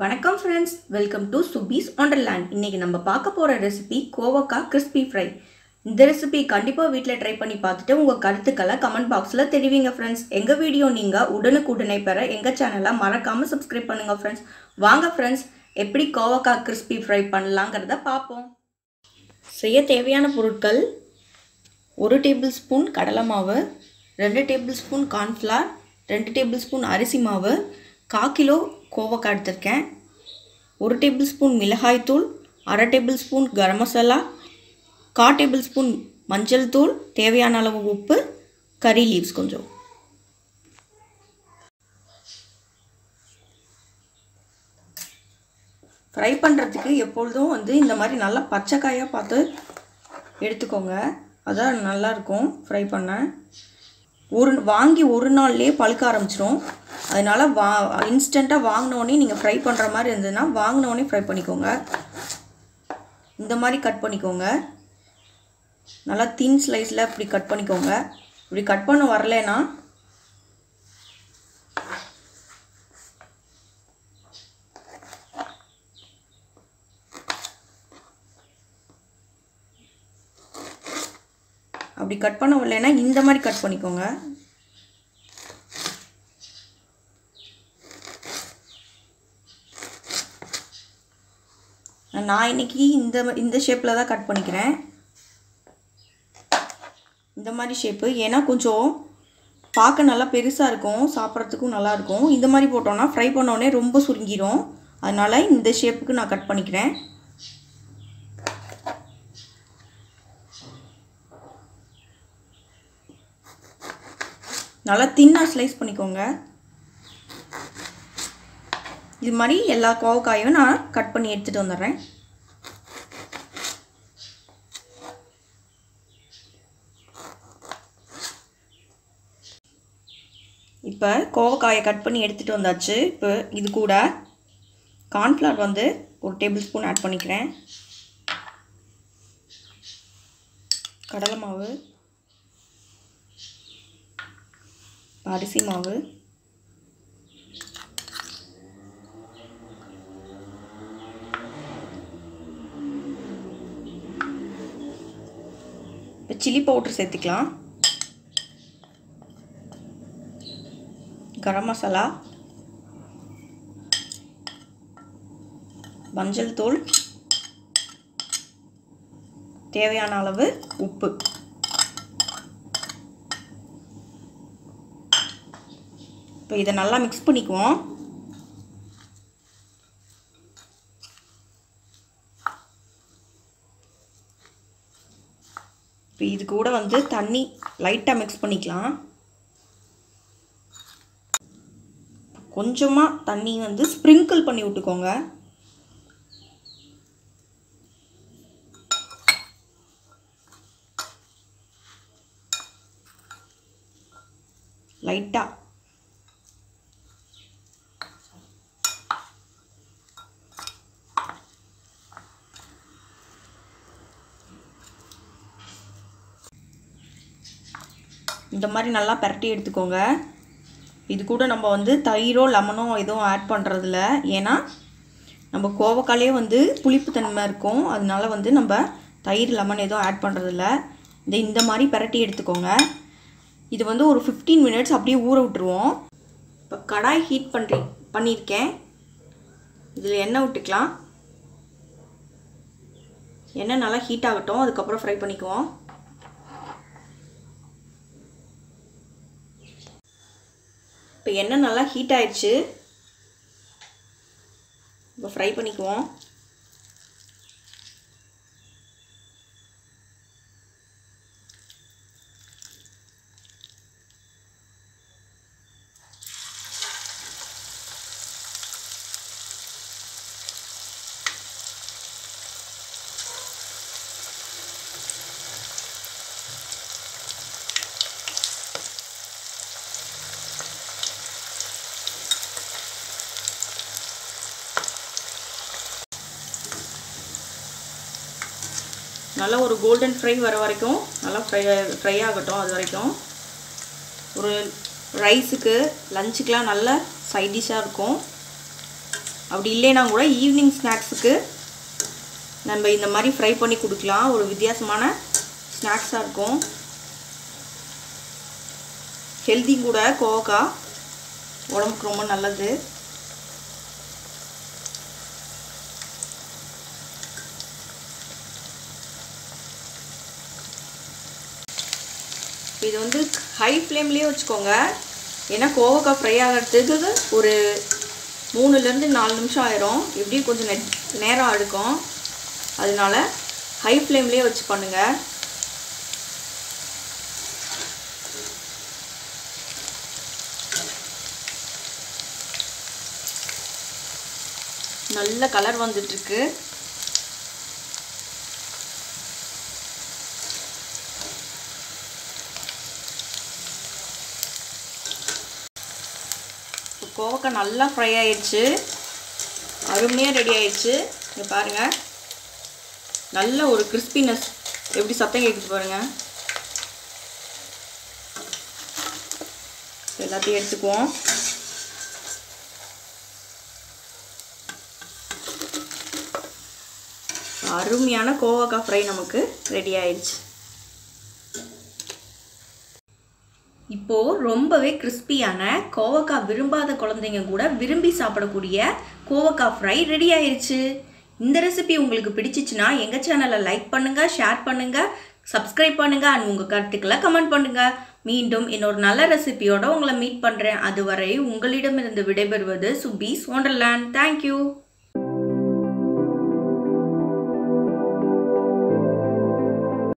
வணக்கம் friends welcome to Subi's wonderland இன்னைக்கு நம்ம பார்க்க போகிற ரெசிபி கோவக்காய் கிறிஸ்பி ஃப்ரை இந்த ரெசிபி கண்டிப்பாக வீட்டில் ட்ரை பண்ணி பார்த்துட்டு உங்கள் கருத்துக்களை கமெண்ட் பாக்ஸில் தெரிவிங்க ஃப்ரெண்ட்ஸ் எங்கள் வீடியோ நீங்கள் உடனுக்குடனே பெற எங்கள் சேனலை மறக்காமல் சப்ஸ்கிரைப் பண்ணுங்கள் ஃப்ரெண்ட்ஸ் வாங்க ஃப்ரெண்ட்ஸ் எப்படி கோவக்காய் கிறிஸ்பி ஃப்ரை பண்ணலாங்கிறத பார்ப்போம் செய்ய தேவையான பொருட்கள் ஒரு டேபிள் ஸ்பூன் கடலை மாவு ரெண்டு டேபிள் ஸ்பூன் கார்ன்ஃப்ளவர் ரெண்டு டேபிள் ஸ்பூன் அரிசி மாவு கா கிலோ கோவக்காய் எடுத்திருக்கேன் ஒரு டேபிள் ஸ்பூன் மிளகாய்த்தூள் அரை டேபிள் ஸ்பூன் கரம் மசாலா கா டேபிள் ஸ்பூன் மஞ்சள் தூள் தேவையான அளவு உப்பு கறி லீவ்ஸ் கொஞ்சம் ஃப்ரை பண்ணுறதுக்கு எப்பொழுதும் வந்து இந்த மாதிரி நல்லா பச்சைக்காயாக பார்த்து எடுத்துக்கோங்க அதான் நல்லாயிருக்கும் ஃப்ரை பண்ண ஒரு வாங்கி ஒரு நாள்லேயே பழுக்க ஆரம்பிச்சிரும் அதனால் வா இன்ஸ்டண்ட்டாக வாங்கினோடனே நீங்கள் ஃப்ரை பண்ணுற மாதிரி இருந்ததுன்னா வாங்கினோடனே ஃப்ரை பண்ணிக்கோங்க இந்த மாதிரி கட் பண்ணிக்கோங்க நல்லா தின் ஸ்லைஸில் இப்படி கட் பண்ணிக்கோங்க இப்படி கட் பண்ண வரலனா அப்படி கட் பண்ண வரலைன்னா இந்த மாதிரி கட் பண்ணிக்கோங்க நான் இன்னைக்கு இந்த இந்த ஷேப்பில் தான் கட் பண்ணிக்கிறேன் இந்த மாதிரி ஷேப்பு ஏன்னா கொஞ்சம் பார்க்க நல்லா பெருசாக இருக்கும் சாப்பிட்றதுக்கும் நல்லாயிருக்கும் இந்த மாதிரி போட்டோன்னா ஃப்ரை பண்ணோடனே ரொம்ப சுருங்கிடும் அதனால் இந்த ஷேப்புக்கு நான் கட் பண்ணிக்கிறேன் நல்லா தின்னாக ஸ்லைஸ் பண்ணிக்கோங்க இது மாதிரி எல்லா கோவக்காயும் நான் கட் பண்ணி எடுத்துகிட்டு வந்துடுறேன் இப்போ கோவக்காயை கட் பண்ணி எடுத்துகிட்டு வந்தாச்சு இப்போ இது கூட கார்ன்ஃப்ளவர் வந்து ஒரு டேபிள் ஸ்பூன் ஆட் பண்ணிக்கிறேன் கடலை மாவு அரிசி மாவு இப்போ சில்லி பவுட்ரு சேர்த்துக்கலாம் கரம் மசாலா மஞ்சள் தூள் தேவையான அளவு உப்பு இப்போ இதை நல்லா மிக்ஸ் பண்ணிக்குவோம் இப்போ இது கூட வந்து தண்ணி லைட்டாக மிக்ஸ் பண்ணிக்கலாம் கொஞ்சமாக தண்ணி வந்து ஸ்ப்ரிங்கிள் பண்ணி விட்டுக்கோங்க லைட்டாக இந்த மாதிரி நல்லா பரட்டி எடுத்துக்கோங்க இது கூட நம்ம வந்து தயிரோ லெமனோ எதுவும் ஆட் பண்ணுறதில்ல ஏன்னா நம்ம கோவக்காலே வந்து புளிப்பு தன்மை இருக்கும் அதனால வந்து நம்ம தயிர் லெமன் எதுவும் ஆட் பண்ணுறதில்ல இந்த இந்த மாதிரி பரட்டி எடுத்துக்கோங்க இது வந்து ஒரு ஃபிஃப்டீன் மினிட்ஸ் அப்படியே ஊற விட்டுருவோம் இப்போ கடாய் ஹீட் பண்ணி பண்ணியிருக்கேன் இதில் எண்ணெய் விட்டுக்கலாம் எண்ணெய் நல்லா ஹீட் ஆகட்டும் அதுக்கப்புறம் ஃப்ரை பண்ணிக்குவோம் இப்போ எண்ணெய் நல்லா ஹீட் ஆயிடுச்சு இப்போ ஃப்ரை பண்ணிக்குவோம் நல்லா ஒரு கோல்டன் ஃப்ரை வர வரைக்கும் நல்லா ஃப்ரை ஃப்ரை ஆகட்டும் அது வரைக்கும் ஒரு ரைஸுக்கு லஞ்சுக்கெலாம் நல்ல சைட் டிஷ்ஷாக இருக்கும் அப்படி இல்லைன்னா கூட ஈவினிங் ஸ்நாக்ஸுக்கு நம்ம இந்த மாதிரி ஃப்ரை பண்ணி கொடுக்கலாம் ஒரு வித்தியாசமான ஸ்நாக்ஸாக இருக்கும் ஹெல்தி கூட கோவக்காய் உடம்புக்கு ரொம்ப நல்லது இது வந்து ஹை ஃப்ளேம்லேயே வச்சுக்கோங்க ஏன்னா கோவக்காய் ஃப்ரை ஆகிறதுக்கு ஒரு மூணுலேருந்து நாலு நிமிஷம் ஆயிரும் எப்படியும் கொஞ்சம் நெ நேரம் எடுக்கும் அதனால ஹை ஃப்ளேம்லேயே வச்சு பண்ணுங்கள் நல்ல கலர் வந்துட்டுருக்கு கோவக்காய் நல்லா ஃப்ரை ஆயிடுச்சு அருமையாக ரெடி ஆயிடுச்சு இங்கே பாருங்கள் நல்ல ஒரு கிறிஸ்பினஸ் எப்படி சத்தம் கேட்குது பாருங்கள் எல்லாத்தையும் எடுத்துக்குவோம் அருமையான கோவக்காய் ஃப்ரை நமக்கு ரெடி ஆயிடுச்சு இப்போது ரொம்பவே கிறிஸ்பியான கோவக்காய் விரும்பாத குழந்தைங்க கூட விரும்பி சாப்பிடக்கூடிய கோவக்காய் ஃப்ரை ரெடி ஆயிருச்சு இந்த ரெசிபி உங்களுக்கு பிடிச்சிச்சுன்னா எங்கள் சேனலை லைக் பண்ணுங்கள் ஷேர் பண்ணுங்கள் சப்ஸ்கிரைப் பண்ணுங்கள் அண்ட் உங்கள் கருத்துக்களை கமெண்ட் பண்ணுங்கள் மீண்டும் இன்னொரு நல்ல ரெசிபியோட உங்களை மீட் பண்ணுறேன் அதுவரை உங்களிடமிருந்து விடைபெறுவது சுபீஸ் ஒண்டர்லேண்ட் தேங்க்யூ